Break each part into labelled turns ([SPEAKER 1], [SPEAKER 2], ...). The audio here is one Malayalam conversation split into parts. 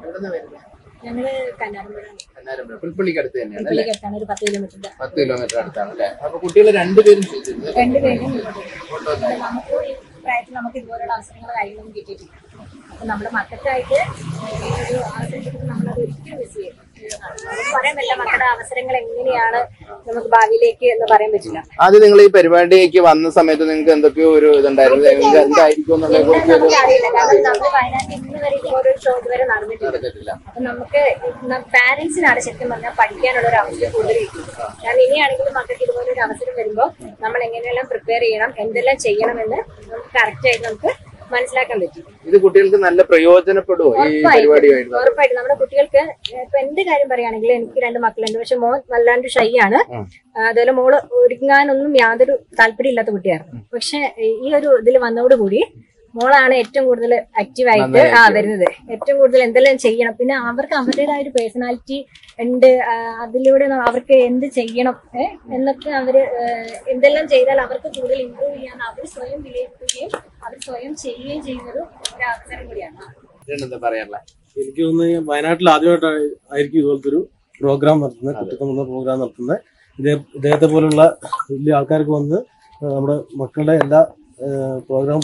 [SPEAKER 1] എവിടുന്ന് വരുന്നത്
[SPEAKER 2] ഞങ്ങള് കന്നാരമ്പുഴ
[SPEAKER 1] കന്നാരമ്പുഴ പുൽപ്പള്ളിക്ക് അടുത്ത് തന്നെയാണ് അല്ലേ
[SPEAKER 2] പുള്ളിക്കടുത്താണ് ഒരു പത്ത് കിലോമീറ്ററിന്റെ
[SPEAKER 1] പത്ത് കിലോമീറ്റർ അടുത്താണ് അല്ലേ അപ്പൊ കുട്ടികൾ രണ്ടുപേരും ചെയ്തിരുന്നത്
[SPEAKER 2] രണ്ടുപേരും കൊണ്ടുവന്നത് നമുക്ക് ഈ പ്രായത്തിൽ നമുക്ക് ഇതുപോലുള്ള അവസരങ്ങൾ കാര്യങ്ങളൊന്നും കിട്ടിയിട്ടില്ല അപ്പൊ നമ്മുടെ മക്കൾക്കായിട്ട് ഈ ഒരു അവസരം കിട്ടുമ്പോൾ നമ്മളത് ഒരിക്കലും മിസ് ചെയ്യും നമുക്ക് പറയാൻ പറ്റില്ല മക്കളുടെ അവസരങ്ങൾ എങ്ങനെയാണ് നമുക്ക് ഭാവിയിലേക്ക് എന്ന് പറയാൻ പറ്റില്ല
[SPEAKER 1] ആദ്യം നിങ്ങൾ ഈ പരിപാടിക്ക് വന്ന സമയത്ത് നിങ്ങൾക്ക് എന്തൊക്കെയോ ഒരു ഇതുണ്ടായിരുന്നു നിങ്ങൾക്ക് എന്തായിരിക്കും എന്നുള്ള കുറിച്ച് ഒരു
[SPEAKER 2] നമുക്ക് അറിയില്ല കാരണം നമ്മൾ വയനാട്ടിൽ ഇന്ന് വരെ ഇതുപോലെ ഒരു ഷോ ഇതുവരെ നടന്നിട്ടില്ല
[SPEAKER 1] നടന്നിട്ടില്ല
[SPEAKER 2] അപ്പൊ നമുക്ക് പാരന്റ്സിനാണ് ശരിക്കും പറഞ്ഞാൽ പഠിക്കാനുള്ള ഒരു അവസരം കൂടുതൽ കിട്ടും കാരണം ഇനിയാണെങ്കിലും മക്കൾക്ക് ഇതുപോലെ ഒരു അവസരം വരുമ്പോൾ നമ്മൾ എങ്ങനെയെല്ലാം പ്രിപ്പയർ ചെയ്യണം എന്തെല്ലാം ചെയ്യണമെന്ന് നമുക്ക് കറക്റ്റ് ആയിട്ട് നമുക്ക് മനസ്സിലാക്കാൻ പറ്റും
[SPEAKER 1] ഇത് കുട്ടികൾക്ക് നല്ല പ്രയോജനപ്പെടുമോ ഈ പരിപാടിയായിട്ട്
[SPEAKER 2] ഉറപ്പായിട്ടും നമ്മുടെ കുട്ടികൾക്ക് ഇപ്പൊ എന്ത് കാര്യം പറയുകയാണെങ്കിൽ എനിക്ക് രണ്ട് മക്കളുണ്ട് പക്ഷെ മോൻ വല്ലാണ്ട് ഷൈ ആണ് അതുപോലെ മോള് ഒരുങ്ങാനൊന്നും യാതൊരു താല്പര്യം ഇല്ലാത്ത കുട്ടിയായിരുന്നു പക്ഷെ ഈ ഒരു ഇതിൽ വന്നതോടുകൂടി മോളാണ് ഏറ്റവും കൂടുതൽ ആക്റ്റീവായിട്ട് ആ വരുന്നത് ഏറ്റവും കൂടുതൽ എന്തെല്ലാം ചെയ്യണം പിന്നെ അവർക്ക് അവരുടേതായ ഒരു പേഴ്സണാലിറ്റി ഉണ്ട് ആ, അതിലൂടെ ന- അവർക്ക് എന്ത് ചെയ്യണം ഏ, എന്നൊക്കെ അവര് ഏ, എന്തെല്ലാം ചെയ്താൽ അവർക്ക് കൂടുതൽ ഇമ്പ്രൂവ് ചെയ്യാൻ അവർ സ്വയം വിലയിരുത്തുകയും അവർ സ്വയം ചെയ്യുകയും ചെയ്യുന്നത് ഒരു അവസരം കൂടിയാണ്
[SPEAKER 1] എന്താ പറയാനുള്ള
[SPEAKER 3] എനിക്ക് തോന്നുന്നു വയനാട്ടിൽ ആദ്യമായിട്ട് ആയിരിക്കും ഇതുപോലത്തെ ഒരു പ്രോഗ്രാം നടത്തുന്നത് കുട്ടിത്തമുള്ള പ്രോഗ്രാം നടത്തുന്നത് ഇതേ ഇദ്ദേഹത്തെ പോലുള്ള വലിയ ആൾക്കാർക്ക് വന്ന് ആ, നമ്മുടെ മക്കളുടെ എല്ലാ പ്രോഗ്രാം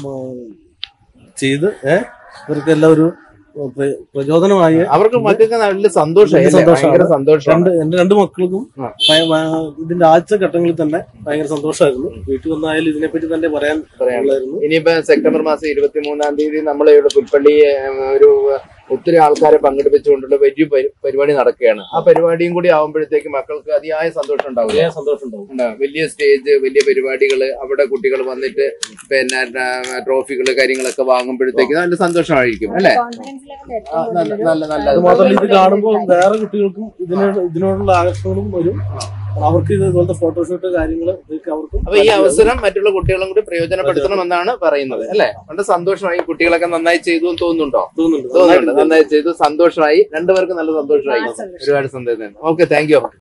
[SPEAKER 3] ചെയ്ത് ഏഹ് ഇവർക്കെല്ലാം ഒരു പ്ര- പ്രചോദനമായി
[SPEAKER 1] അവർക്ക് മക്കൾക്ക് നല്ല സന്തോഷമായി അല്ലേ?
[SPEAKER 3] സന്തോഷമാണ്.
[SPEAKER 1] ഭയങ്കര സന്തോഷമാണ്
[SPEAKER 3] രണ്ട് എന്റെ രണ്ട് മക്കൾക്കും
[SPEAKER 1] ആ.
[SPEAKER 3] ഭയ- ഭയ- ഇതിന്റെ ആദ്യത്തെ ഘട്ടങ്ങളിൽ തന്നെ ഭയങ്കര സന്തോഷമായിരുന്നു വീട്ടിൽ വന്നായാലും ഇതിനെപ്പറ്റി തന്നെ പറയാൻ പറയാനുള്ളായിരുന്നു
[SPEAKER 1] ഇനിയിപ്പോ സെപ്റ്റംബർ മാസം ഇരുപത്തി മൂന്നാം തീയതി നമ്മൾ ഇവിടെ പുൽപ്പള്ളി ഏഹ്, ഒരു ഒത്തിരി ആൾക്കാരെ പങ്കെടുപ്പിച്ചുകൊണ്ടുള്ള വലിയ പരി- പരിപാടി നടക്കുകയാണ് ആ പരിപാടിയും കൂടി ആവുമ്പോഴത്തേക്ക് മക്കൾക്ക് അതിയായ സന്തോഷം ഉണ്ടാവില്ല
[SPEAKER 3] വലിയ സന്തോഷം ഉണ്ടാവും
[SPEAKER 1] ഉണ്ടാവും. വലിയ സ്റ്റേജ് വലിയ പരിപാടികള് അവിടെ കുട്ടികൾ വന്നിട്ട് പിന്നെ ട്രോഫികള് കാര്യങ്ങളൊക്കെ വാങ്ങുമ്പോഴത്തേക്ക് നല്ല സന്തോഷമായിരിക്കും അല്ലെ
[SPEAKER 2] കോൺഫിഡൻസ് ലെവൽ
[SPEAKER 1] ആ, നല്ല നല്ല നല്ല
[SPEAKER 3] അത് മാത്രമല്ല ഇത് കാണുമ്പോൾ വേറെ കുട്ടികൾക്കും ഇതിനോട് ഇതിനോടുള്ള ആകർഷണവും വരും അവർക്ക് ഇത് ഇതുപോലത്തെ ഫോട്ടോഷൂട്ട് കാര്യങ്ങൾ ഇതൊക്കെ അവർക്കും
[SPEAKER 1] അപ്പൊ ഈ അവസരം മറ്റുള്ള കുട്ടികളും കൂടി പ്രയോജനപ്പെടുത്തണമെന്നാണ് പറയുന്നത് അല്ലെ വളരെ സന്തോഷമായി കുട്ടികളൊക്കെ നന്നായി ചെയ്തു എന്ന് തോന്നുന്നുണ്ടോ
[SPEAKER 3] തോന്നുന്നുണ്ട്
[SPEAKER 1] തോന്നുന്നുണ്ട് നന്നായി ചെയ്തു സന്തോഷമായി രണ്ടുപേർക്കും നല്ല സന്തോഷമായി ഒരുപാട് സന്തോഷം ഓക്കെ താങ്ക് യു